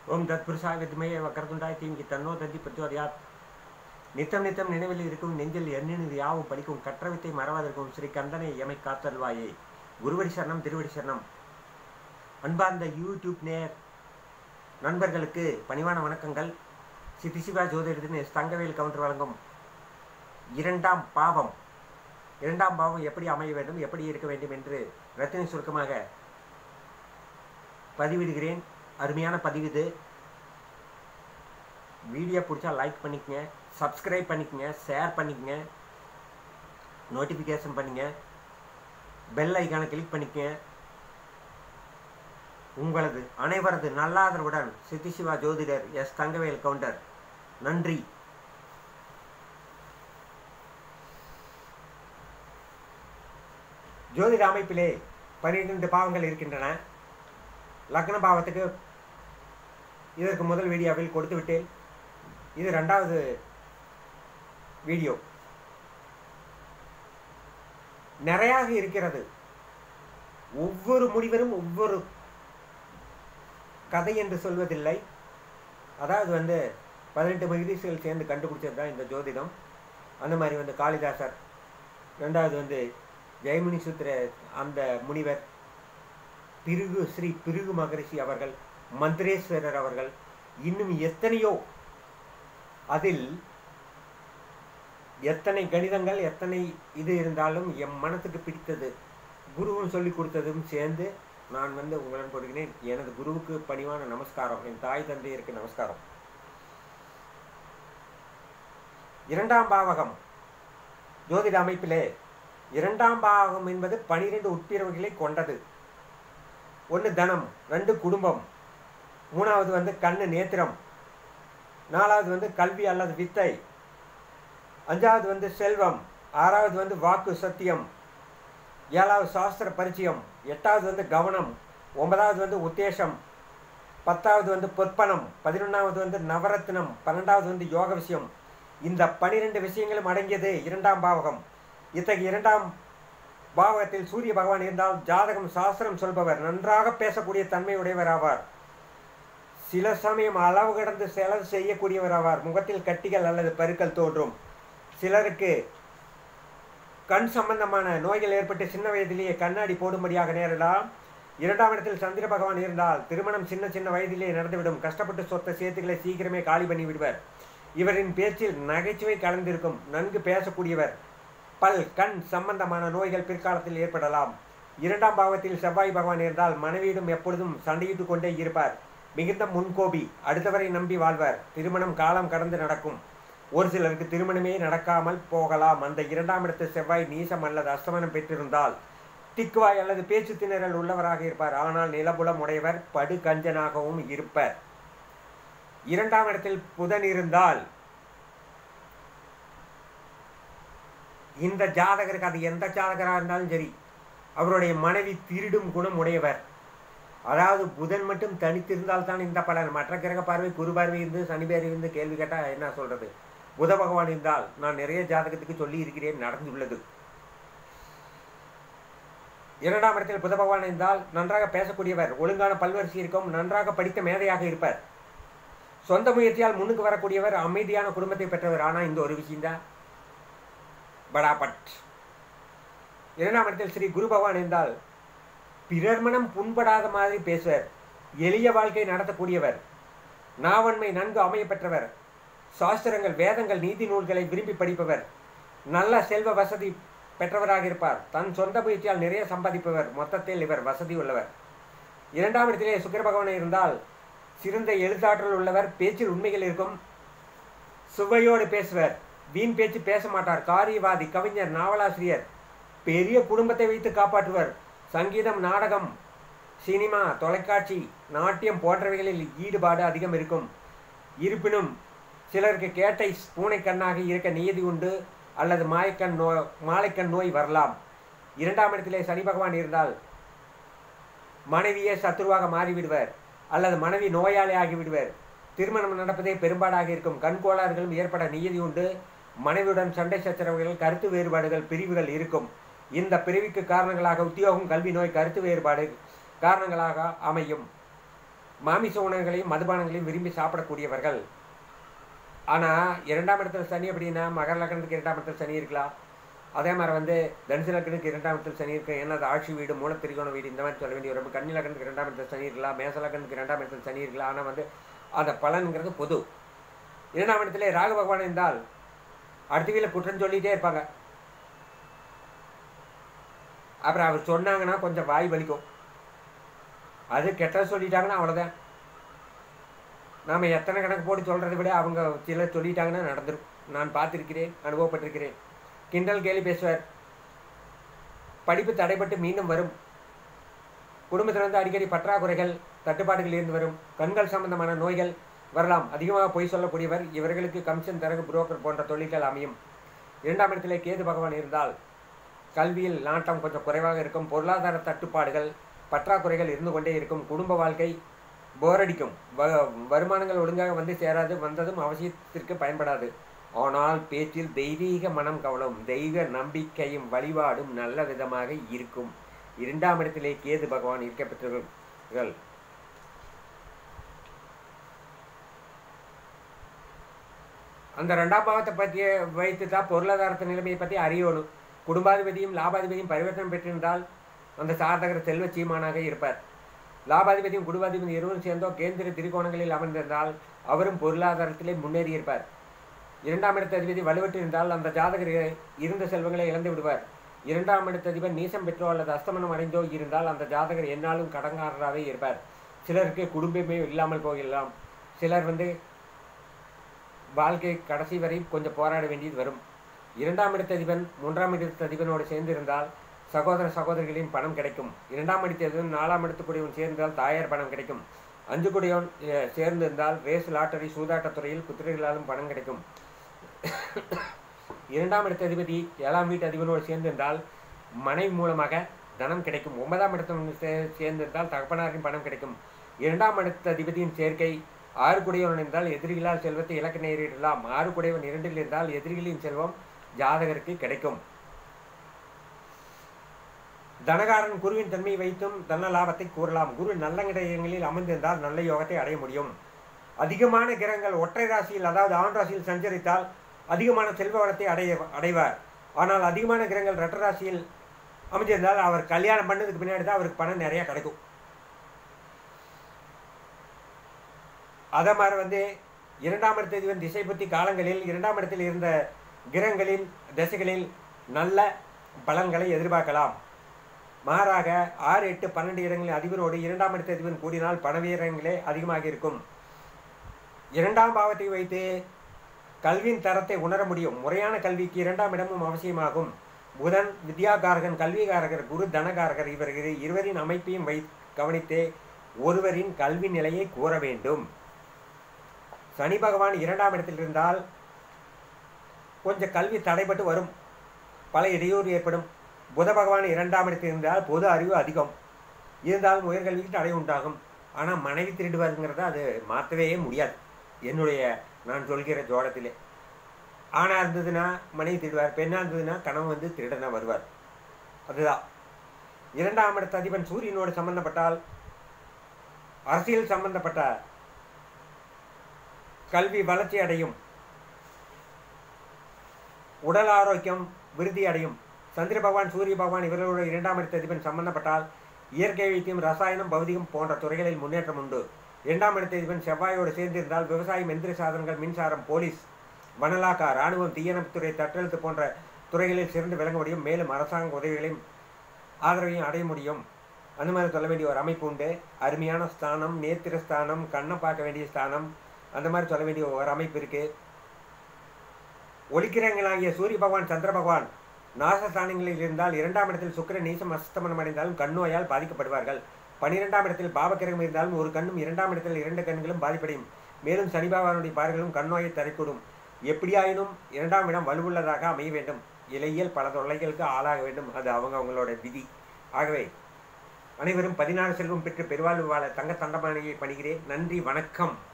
ஓம் தத்புருஷாய வித்மயே வக்கரதுண்டாய் தீங்கி தன்னோ தந்தி பிரச்சோதயாத் நித்தம் நித்தம் நினைவில் இருக்கும் நெஞ்சில் எண்ணினது யாவும் படிக்கும் கற்றவித்தை மறவாதிருக்கும் ஸ்ரீ கந்தனை எமை காத்தல்வாயே குருவடி சரணம் திருவடி சரணம் அன்பார்ந்த யூடியூப் நேர் நண்பர்களுக்கு பணிவான வணக்கங்கள் சித்தி சிவா ஜோதிடத்தின் எஸ் தங்கவேல் கவுண்டர் வழங்கும் இரண்டாம் பாவம் இரண்டாம் பாவம் எப்படி அமைய வேண்டும் எப்படி இருக்க வேண்டும் என்று ரத்தின சுருக்கமாக பதிவிடுகிறேன் அருமையான பதிவு இது வீடியோ பிடிச்சா லைக் பண்ணிக்கங்க சப்ஸ்கிரைப் பண்ணிக்கங்க ஷேர் பண்ணிக்கங்க நோட்டிஃபிகேஷன் பண்ணுங்க பெல் ஐக்கானை கிளிக் பண்ணிக்கங்க உங்களது அனைவரது நல்லாதரவுடன் சித்தி சிவா ஜோதிடர் எஸ் தங்கவேல் கவுண்டர் நன்றி ஜோதிட அமைப்பிலே பன்னிரெண்டு பாவங்கள் இருக்கின்றன லக்ன பாவத்துக்கு இதற்கு முதல் வீடியோவில் கொடுத்து விட்டேன் இது ரெண்டாவது வீடியோ நிறையாக இருக்கிறது ஒவ்வொரு முடிவரும் ஒவ்வொரு கதை என்று சொல்வதில்லை அதாவது வந்து பதினெட்டு மகிழ்ச்சிகள் சேர்ந்து கண்டுபிடிச்சது தான் இந்த ஜோதிடம் அந்த மாதிரி வந்து காளிதாசர் ரெண்டாவது வந்து ஜெயமுனி சுத்திர அந்த முனிவர் பிருகு ஸ்ரீ பிருகு மகரிஷி அவர்கள் மந்திரேஸ்வரர் அவர்கள் இன்னும் எத்தனையோ அதில் எத்தனை கணிதங்கள் எத்தனை இது இருந்தாலும் என் மனத்துக்கு பிடித்தது குருவும் சொல்லி கொடுத்ததும் சேர்ந்து நான் வந்து உங்களுடன் கொடுக்கிறேன் எனது குருவுக்கு பணிவான நமஸ்காரம் என் தாய் தந்தையருக்கு நமஸ்காரம் இரண்டாம் பாவகம் ஜோதிட அமைப்பிலே இரண்டாம் பாவகம் என்பது பனிரெண்டு உட்பிரிவுகளை கொண்டது ஒன்று தனம் ரெண்டு குடும்பம் மூணாவது வந்து கண்ணு நேத்திரம் நாலாவது வந்து கல்வி அல்லது வித்தை அஞ்சாவது வந்து செல்வம் ஆறாவது வந்து வாக்கு சத்தியம் ஏழாவது சாஸ்திர பரிச்சயம் எட்டாவது வந்து கவனம் ஒன்பதாவது வந்து உத்தேசம் பத்தாவது வந்து பொற்பனம் பதினொன்றாவது வந்து நவரத்னம் பன்னெண்டாவது வந்து யோக விஷயம் இந்த பனிரெண்டு விஷயங்களும் அடங்கியது இரண்டாம் பாவகம் இத்தகைய இரண்டாம் பாவகத்தில் சூரிய பகவான் இருந்தால் ஜாதகம் சாஸ்திரம் சொல்பவர் நன்றாக பேசக்கூடிய தன்மை உடையவர் ஆவார் சில சமயம் அளவு கடந்து செலவு செய்யக்கூடியவர் ஆவார் முகத்தில் கட்டிகள் அல்லது பருக்கள் தோன்றும் சிலருக்கு கண் சம்பந்தமான நோய்கள் ஏற்பட்டு சின்ன வயதிலேயே கண்ணாடி போடும்படியாக நேரிடலாம் இரண்டாம் இடத்தில் சந்திர பகவான் இருந்தால் திருமணம் சின்ன சின்ன வயதிலே நடந்துவிடும் கஷ்டப்பட்டு சொத்த சேர்த்துக்களை சீக்கிரமே காலி பண்ணி விடுவர் இவரின் பேச்சில் நகைச்சுவை கலந்திருக்கும் நன்கு பேசக்கூடியவர் பல் கண் சம்பந்தமான நோய்கள் பிற்காலத்தில் ஏற்படலாம் இரண்டாம் பாவத்தில் செவ்வாய் பகவான் இருந்தால் மனைவியிடம் எப்பொழுதும் சண்டையிட்டு கொண்டே இருப்பார் மிகுந்த முன்கோபி அடுத்தவரை நம்பி வாழ்வர் திருமணம் காலம் கடந்து நடக்கும் ஒரு சிலருக்கு திருமணமே நடக்காமல் போகலாம் அந்த இரண்டாம் இடத்து செவ்வாய் நீசம் அல்லது அஸ்தமனம் பெற்றிருந்தால் திக்குவாய் அல்லது பேச்சு திணறல் உள்ளவராக இருப்பார் ஆனால் நிலபுலம் உடையவர் படு கஞ்சனாகவும் இருப்பர் இரண்டாம் இடத்தில் புதன் இருந்தால் இந்த ஜாதகருக்கு அது எந்த ஜாதகராக இருந்தாலும் சரி அவருடைய மனைவி திருடும் குணம் உடையவர் அதாவது புதன் மட்டும் தனித்திருந்தால் தான் இந்த பலன் மற்ற கிரக பார்வை குரு பார்வை இருந்து சனி பார்வை இருந்து கேள்வி கேட்டால் என்ன சொல்றது புத பகவான் இருந்தால் நான் நிறைய ஜாதகத்துக்கு சொல்லி இருக்கிறேன் நடந்துள்ளது இரண்டாம் இடத்தில் புத பகவான் இருந்தால் நன்றாக பேசக்கூடியவர் ஒழுங்கான பல்வரிசை இருக்கும் நன்றாக படித்த மேதையாக இருப்பார் சொந்த முயற்சியால் முன்னுக்கு வரக்கூடியவர் அமைதியான குடும்பத்தை பெற்றவர் ஆனால் இந்த ஒரு விஷயம்தான் படாபட் இரண்டாம் இடத்தில் ஸ்ரீ குரு பகவான் இருந்தால் பிறர் மனம் புண்படாத மாதிரி பேசுவர் எளிய வாழ்க்கை நடத்தக்கூடியவர் நாவன்மை நன்கு அமைய பெற்றவர் சாஸ்திரங்கள் வேதங்கள் நீதி நூல்களை விரும்பி படிப்பவர் நல்ல செல்வ வசதி பெற்றவராக இருப்பார் தன் சொந்த முயற்சியால் நிறைய சம்பாதிப்பவர் மொத்தத்தில் இவர் வசதி உள்ளவர் இரண்டாம் இடத்திலே சுக்கர பகவான் இருந்தால் சிறந்த எழுத்தாற்றல் உள்ளவர் பேச்சில் உண்மைகள் இருக்கும் சுவையோடு பேசுவர் வீண் பேச்சு பேச மாட்டார் காரியவாதி கவிஞர் நாவலாசிரியர் பெரிய குடும்பத்தை வைத்து காப்பாற்றுவர் சங்கீதம் நாடகம் சினிமா தொலைக்காட்சி நாட்டியம் போன்றவைகளில் ஈடுபாடு அதிகம் இருக்கும் இருப்பினும் சிலருக்கு கேட்டை பூனை கண்ணாக இருக்க நியதி உண்டு அல்லது மாயக்கண் நோ மாலைக்கண் நோய் வரலாம் இரண்டாம் இடத்திலே சனி பகவான் இருந்தால் மனைவியே சத்துருவாக மாறிவிடுவர் அல்லது மனைவி நோயாளி ஆகிவிடுவர் திருமணம் நடப்பதே பெரும்பாடாக இருக்கும் கண் கோளாறுகளும் ஏற்பட நியதி உண்டு மனைவியுடன் சண்டை சச்சரவுகள் கருத்து வேறுபாடுகள் பிரிவுகள் இருக்கும் இந்த பிரிவுக்கு காரணங்களாக உத்தியோகம் கல்வி நோய் கருத்து வேறுபாடு காரணங்களாக அமையும் மாமிச உணவுகளையும் மதுபானங்களையும் விரும்பி சாப்பிடக்கூடியவர்கள் ஆனால் இரண்டாம் இடத்துல சனி அப்படின்னா மகர லக்னத்துக்கு இரண்டாம் இடத்துல சனி இருக்கலாம் அதே மாதிரி வந்து தனுசு லக்னத்துக்கு இரண்டாம் இடத்துல சனி இருக்கு ஏன்னா அது ஆட்சி வீடு மூல திரிகோண வீடு இந்த மாதிரி சொல்ல வேண்டிய வரும் கன்னி லக்னத்துக்கு இரண்டாம் இடத்துல சனி இருக்கலாம் மேச லக்னத்துக்கு இரண்டாம் இடத்துல சனி இருக்கலாம் ஆனால் வந்து அந்த பலன்கிறது பொது இரண்டாம் இடத்துல ராகு பகவான் இருந்தால் அடுத்த வீட்டில் குற்றம் சொல்லிகிட்டே இருப்பாங்க அப்புறம் அவர் சொன்னாங்கன்னா கொஞ்சம் வாய் வலிக்கும் அது கெட்டது சொல்லிட்டாங்கன்னா அவ்வளோதான் நாம் எத்தனை கணக்கு போட்டு சொல்கிறத விட அவங்க சிலர் சொல்லிட்டாங்கன்னா நடந்துடும் நான் பார்த்துருக்கிறேன் அனுபவப்பட்டிருக்கிறேன் கிண்டல் கேலி பேசுவார் படிப்பு தடைப்பட்டு மீண்டும் வரும் குடும்பத்தில் வந்து அடிக்கடி பற்றாக்குறைகள் தட்டுப்பாடுகள் இருந்து வரும் கண்கள் சம்பந்தமான நோய்கள் வரலாம் அதிகமாக பொய் சொல்லக்கூடியவர் இவர்களுக்கு கமிஷன் தரகு புரோக்கர் போன்ற தொழில்கள் அமையும் இரண்டாம் இடத்திலே கேது பகவான் இருந்தால் கல்வியில் நாட்டம் கொஞ்சம் குறைவாக இருக்கும் பொருளாதார தட்டுப்பாடுகள் பற்றாக்குறைகள் இருந்து கொண்டே இருக்கும் குடும்ப வாழ்க்கை போரடிக்கும் வ வருமானங்கள் ஒழுங்காக வந்து சேராது வந்ததும் அவசியத்திற்கு பயன்படாது ஆனால் பேச்சில் தெய்வீக மனம் கவலும் தெய்வ நம்பிக்கையும் வழிபாடும் நல்ல விதமாக இருக்கும் இரண்டாம் இடத்திலே கேது பகவான் இருக்கப்பெற்றவர்கள் அந்த ரெண்டாம் பாவத்தை பற்றி வைத்து தான் பொருளாதாரத்து நிலைமையை பற்றி அறியணும் குடும்பாதிபதியும் லாபாதிபதியும் பரிவர்த்தனை பெற்றிருந்தால் அந்த சாதகர் செல்வ சீமானாக இருப்பார் லாபாதிபதியும் குடும்பாதிபதியும் இருவரும் சேர்ந்தோ கேந்திர திரிகோணங்களில் அமர்ந்திருந்தால் அவரும் பொருளாதாரத்திலே முன்னேறி இருப்பார் இரண்டாம் இடத்த அதிபதி வலுவற்று இருந்தால் அந்த ஜாதகர் இருந்த செல்வங்களை இழந்து விடுவார் இரண்டாம் இடத்த அதிபர் நீசம் பெற்றோ அல்லது அஸ்தமனம் அடைந்தோ இருந்தால் அந்த ஜாதகர் என்னாலும் கடங்காரராகவே இருப்பார் சிலருக்கு குடும்பமே இல்லாமல் போகலாம் சிலர் வந்து வாழ்க்கை கடைசி வரை கொஞ்சம் போராட வேண்டியது வரும் இரண்டாம் இடத்த அதிபன் மூன்றாம் இடத்த அதிபனோடு சேர்ந்து இருந்தால் சகோதர சகோதரிகளின் பணம் கிடைக்கும் இரண்டாம் இடத்த அதிபன் நாலாம் இடத்துக்குடியவன் சேர்ந்தால் தாயார் பணம் கிடைக்கும் அஞ்சு குடியவன் சேர்ந்து இருந்தால் ரேஸ் லாட்டரி சூதாட்டத் துறையில் குதிரைகளாலும் பணம் கிடைக்கும் இரண்டாம் இடத்த அதிபதி ஏழாம் வீட்டு அதிபனோடு சேர்ந்திருந்தால் மனை மூலமாக தனம் கிடைக்கும் ஒன்பதாம் இடத்தவன் சேர்ந்திருந்தால் தகப்பனாரின் பணம் கிடைக்கும் இரண்டாம் இடத்த அதிபதியின் சேர்க்கை ஆறு குடையவன் இருந்தால் எதிரிகளால் செல்வத்தை இலக்க நேரிடலாம் ஆறு குடையவன் இரண்டில் இருந்தால் எதிரிகளின் செல்வம் ஜாதகருக்கு கிடைக்கும் தனகாரன் குருவின் தன்மையை வைத்தும் தன லாபத்தை கூறலாம் குரு நல்ல இடங்களில் அமர்ந்திருந்தால் நல்ல யோகத்தை அடைய முடியும் அதிகமான கிரகங்கள் ஒற்றை ராசியில் அதாவது ஆண் ராசியில் சஞ்சரித்தால் அதிகமான செல்வ வளத்தை அடைய அடைவார் ஆனால் அதிகமான கிரகங்கள் ரெட்ட ராசியில் அமைஞ்சிருந்தால் அவர் கல்யாணம் பண்ணதுக்கு பின்னாடி தான் அவருக்கு பணம் நிறைய கிடைக்கும் அதே மாதிரி வந்து இரண்டாம் இடத்தில் திசை பற்றி காலங்களில் இரண்டாம் இடத்தில் இருந்த கிரகங்களின் திசைகளில் நல்ல பலன்களை எதிர்பார்க்கலாம் மாறாக ஆறு எட்டு பன்னெண்டு இடங்களில் அதிபரோடு இரண்டாம் இடத்த அதிபன் கூடினால் பணவீரங்களே அதிகமாக இருக்கும் இரண்டாம் பாவத்தை வைத்து கல்வியின் தரத்தை உணர முடியும் முறையான கல்விக்கு இரண்டாம் இடமும் அவசியமாகும் புதன் வித்யாகாரகன் கல்விகாரகர் குரு தனகாரகர் இவர் இருவரின் அமைப்பையும் வை கவனித்தே ஒருவரின் கல்வி நிலையை கூற வேண்டும் சனி பகவான் இரண்டாம் இடத்தில் இருந்தால் கொஞ்சம் கல்வி தடைபட்டு வரும் பல இடையூறு ஏற்படும் புத பகவான் இரண்டாம் இடத்தில் இருந்தால் பொது அறிவு அதிகம் இருந்தாலும் உயர்கல்விக்கு தடை உண்டாகும் ஆனால் மனைவி திருடுவாருங்கிறத அது மாற்றவே முடியாது என்னுடைய நான் சொல்கிற ஜோடத்திலே ஆணாக இருந்ததுன்னா மனைவி திருடுவார் பெண்ணாக இருந்ததுன்னா கணவன் வந்து திருடனா வருவார் அதுதான் இரண்டாம் இடத்த அதிபன் சூரியனோடு சம்பந்தப்பட்டால் அரசியல் சம்பந்தப்பட்ட கல்வி வளர்ச்சி அடையும் உடல் ஆரோக்கியம் விருத்தி அடையும் சந்திர பகவான் சூரிய பகவான் இவர்களோட இரண்டாம் இடத்த அதிபன் சம்பந்தப்பட்டால் இயற்கை வைத்தியம் ரசாயனம் பௌதிகம் போன்ற துறைகளில் முன்னேற்றம் உண்டு இரண்டாம் இடத்த அதிபன் செவ்வாயோடு சேர்ந்திருந்தால் விவசாயம் எந்திர சாதனங்கள் மின்சாரம் போலீஸ் வனலாக்கா இராணுவம் தீயணைப்புத்துறை தட்டெழுத்து போன்ற துறைகளில் சிறந்து விளங்க முடியும் மேலும் அரசாங்க உதவிகளையும் ஆதரவையும் அடைய முடியும் அந்த மாதிரி சொல்ல வேண்டிய ஒரு அமைப்பு உண்டு அருமையான ஸ்தானம் நேத்திர ஸ்தானம் கண்ணை பார்க்க வேண்டிய ஸ்தானம் அந்த மாதிரி சொல்ல வேண்டிய ஒரு அமைப்பு இருக்குது ஒளிக்கிரங்களாகிய சூரிய பகவான் சந்திர பகவான் நாசஸ்தானங்களில் இருந்தால் இரண்டாம் இடத்தில் சுக்கிரன் நீசம் அஸ்தமனம் அடைந்தாலும் கண்ணோயால் பாதிக்கப்படுவார்கள் பனிரெண்டாம் இடத்தில் பாவக்கிரகம் இருந்தாலும் ஒரு கண்ணும் இரண்டாம் இடத்தில் இரண்டு கண்களும் பாதிப்படையும் மேலும் சனி பகவானுடைய பார்வைகளும் கண்ணோயை தரைக்கூடும் எப்படியாயினும் இரண்டாம் இடம் வலுவுள்ளதாக அமைய வேண்டும் இலையியல் பல தொல்லைகளுக்கு ஆளாக வேண்டும் அது அவங்க அவங்களோட விதி ஆகவே அனைவரும் பதினாறு செல்வம் பெற்று பெருவாழ்வு வாழ தங்க தண்டமானியை பணிகிறேன் நன்றி வணக்கம்